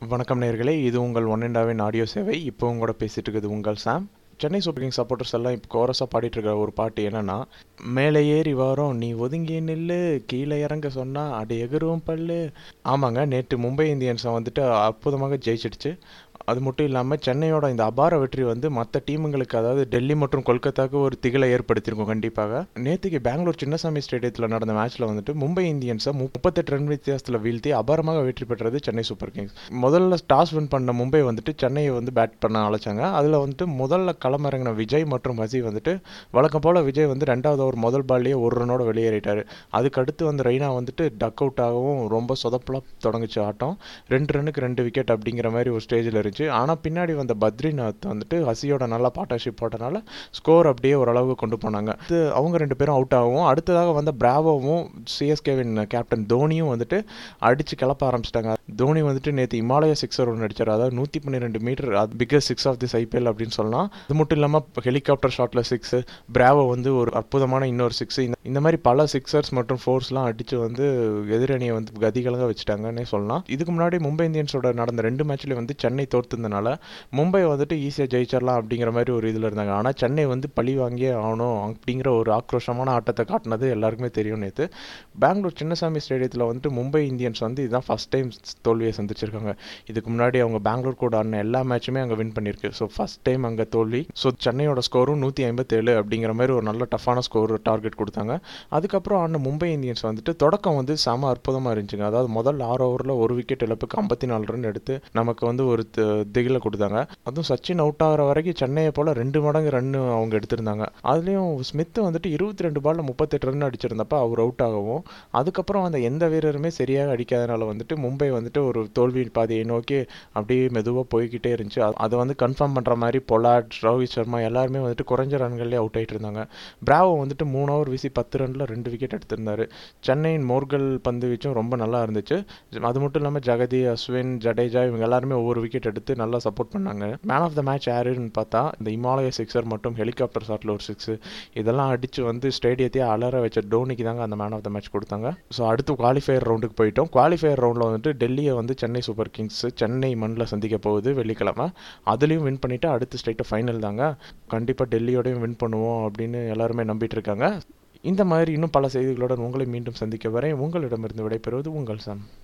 வணக்கம் நேர்களே இது உங்கள் ஒன் அண்ட் ஆடியோ சேவை இப்போ உங்களோட பேசிட்டு இருக்குது உங்கள் Sam Chennai Super Kings supporters எல்லாம் இப்போ கோரஸாக பாடிட்டு இருக்கிற ஒரு பாட்டு என்னன்னா மேலே ஏறி வரோம் நீ ஒதுங்கி நில்லு கீழே இறங்க சொன்னா அடி எகுருவும் பல்லு ஆமாங்க நேற்று மும்பை இந்தியன்ஸை வந்துட்டு அற்புதமாக ஜெயிச்சிடுச்சு அது மட்டும் இல்லாமல் சென்னையோட இந்த அபார வெற்றி வந்து மற்ற டீமுங்களுக்கு அதாவது டெல்லி மற்றும் கொல்கத்தாவுக்கு ஒரு திகிலை ஏற்படுத்தியிருக்கும் கண்டிப்பாக நேற்றுக்கு பெங்களூர் சின்னசாமி ஸ்டேடியத்தில் நடந்த மேட்ச்சில் வந்துட்டு மும்பை இந்தியன்ஸை முப்பத்தெட்டு ரன் வித்தியாசத்தில் வீழ்த்தி அபாரமாக வெற்றி பெற்றது சென்னை சூப்பர் கிங்ஸ் முதல்ல டாஸ் வின் பண்ண மும்பை வந்துட்டு சென்னையை வந்து பேட் பண்ண அழைச்சாங்க அதில் வந்துட்டு முதல்ல களமிறங்கின விஜய் மற்றும் ஹசி வந்துட்டு வழக்கம் போல் விஜய் வந்து ரெண்டாவது ஓவர் முதல் பால்லேயே ஒரு ரனோட வெளியேறிட்டார் அதுக்கு அடுத்து வந்து ரெய்னா வந்துட்டு டக் அவுட் ஆகவும் ரொம்ப சொதப்பலாக தொடங்குச்சு ஆட்டம் ரெண்டு ரன்னுக்கு ரெண்டு விக்கெட் அப்படிங்கிற மாதிரி ஒரு ஸ்டேஜில் இருந்துச்சு ஆனால் பின்னாடி வந்த பத்ரிநாத் வந்துட்டு ஹசியோட நல்லா பார்ட்னர்ஷிப் போட்டனால ஸ்கோர் அப்படியே ஓரளவுக்கு கொண்டு போனாங்க இது அவங்க ரெண்டு பேரும் அவுட் ஆகவும் அடுத்ததாக வந்த பிராவோவும் சிஎஸ்கேவின் கேப்டன் தோனியும் வந்துட்டு அடித்து கிளப்ப ஆரம்பிச்சிட்டாங்க தோனி வந்துட்டு நேற்று இமாலய சிக்ஸர் ஒன்று அடிச்சார் அதாவது நூற்றி பன்னிரெண்டு மீட்டர் அது biggest six of this IPL அப்படின்னு சொல்லலாம் அது மட்டும் இல்லாமல் ஹெலிகாப்டர் ஷாட்டில் சிக்ஸ் பிராவோ வந்து ஒரு அற்புதமான இன்னொரு சிக்ஸ் இந்த இந்த மாதிரி பல சிக்ஸர்ஸ் மற்றும் ஃபோர்ஸ்லாம் அடித்து வந்து எதிரணியை வந்து கதிகலங்க வச்சுட்டாங்கன்னே சொல்லலாம் இதுக்கு முன்னாடி மும்பை இந்தியன்ஸோட நடந்த ரெண்டு மேட்ச்லேயும் வந்து சென்னை தோர்த்துருந்தனால மும்பை வந்துட்டு ஈஸியாக ஜெயிச்சிடலாம் அப்படிங்கிற மாதிரி ஒரு இதில் இருந்தாங்க ஆனால் சென்னை வந்து பழி வாங்கியே ஆகணும் அப்படிங்கிற ஒரு ஆக்ரோஷமான ஆட்டத்தை காட்டினது எல்லாருக்குமே தெரியும் நேற்று பெங்களூர் சின்னசாமி ஸ்டேடியத்தில் வந்துட்டு மும்பை இந்தியன்ஸ் வந்து இதுதான் ஃபஸ்ட் டைம் தோல்வியை சந்திச்சிருக்காங்க இதுக்கு முன்னாடி அவங்க பெங்களூர் கூட ஆடின எல்லா மேட்சுமே அங்கே வின் பண்ணியிருக்கு ஸோ ஃபஸ்ட் டைம் அங்கே தோல்வி ஸோ சென்னையோட ஸ்கோரும் நூற்றி ஐம்பத்தேழு அப்படிங்கிற மாதிரி ஒரு நல்ல டஃப்பான ஸ்கோர் டார்கெட் கொடுத்தாங்க அதுக்கப்புறம் ஆடின மும்பை இந்தியன்ஸ் வந்துட்டு தொடக்கம் வந்து செம அற்புதமாக இருந்துச்சுங்க அதாவது முதல் ஆறு ஓவரில் ஒரு விக்கெட் இழப்புக்கு ஐம்பத்தி நாலு ரன் எடுத்து நமக்கு வந்து ஒரு திகில கொடுத்தாங்க அதுவும் சச்சின் அவுட் ஆகிற வரைக்கும் சென்னையை போல் ரெண்டு மடங்கு ரன் அவங்க எடுத்திருந்தாங்க அதுலேயும் ஸ்மித் வந்துட்டு இருபத்தி ரெண்டு பாலில் முப்பத்தெட்டு ரன் அடிச்சிருந்தப்ப அவர் அவுட் ஆகவும் அதுக்கப்புறம் அந்த எந்த வீரருமே சரியாக அடிக்காதனால வந்துட்டு மும்பை வந்துட்டு ஒரு தோல்வி பாதையை நோக்கி அப்படியே மெதுவாக போய்கிட்டே இருந்துச்சு அதை வந்து கன்ஃபார்ம் பண்ணுற மாதிரி பொலாட் ரோஹித் சர்மா எல்லாருமே வந்துட்டு குறைஞ்ச ரன்கள்லேயே அவுட் ஆகிட்டு இருந்தாங்க பிராவோ வந்துட்டு மூணு ஓவர் வீசி பத்து ரனில் ரெண்டு விக்கெட் எடுத்திருந்தாரு சென்னையின் மோர்கல் பந்து வீச்சும் ரொம்ப நல்லா இருந்துச்சு அது மட்டும் இல்லாமல் ஜெகதி அஸ்வின் ஜடேஜா இவங்க எல்லாருமே ஒவ்வொரு விக்கெட் எடுத்து நல்லா சப்போர்ட் பண்ணாங்க மேன் ஆஃப் த மேட்ச் யாருன்னு பார்த்தா இந்த இமாலய சிக்ஸர் மற்றும் ஹெலிகாப்டர் ஷாட்டில் ஒரு சிக்ஸ் இதெல்லாம் அடித்து வந்து ஸ்டேடியத்தையே அலற வச்ச டோனிக்கு தாங்க அந்த மேன் ஆஃப் த மேட்ச் கொடுத்தாங்க ஸோ அடுத்து குவாலிஃபயர் ரவுண்டுக்கு போயிட்டோம் குவாலிஃபயர் ரவுண்டில் வந்துட்டு டெல்லியை வந்து சென்னை சூப்பர் கிங்ஸ் சென்னை மண்ணில் சந்திக்க போகுது வெள்ளிக்கிழமை அதுலேயும் வின் பண்ணிவிட்டு அடுத்து ஸ்ட்ரைட்டாக ஃபைனல் தாங்க கண்டிப்பாக டெல்லியோடையும் வின் பண்ணுவோம் அப்படின்னு எல்லாருமே நம்பிட்டு இருக்காங்க இந்த மாதிரி இன்னும் பல செய்திகளுடன் உங்களை மீண்டும் சந்திக்க வரை உங்களிடமிருந்து விடைபெறுவது உங்கள் சாம்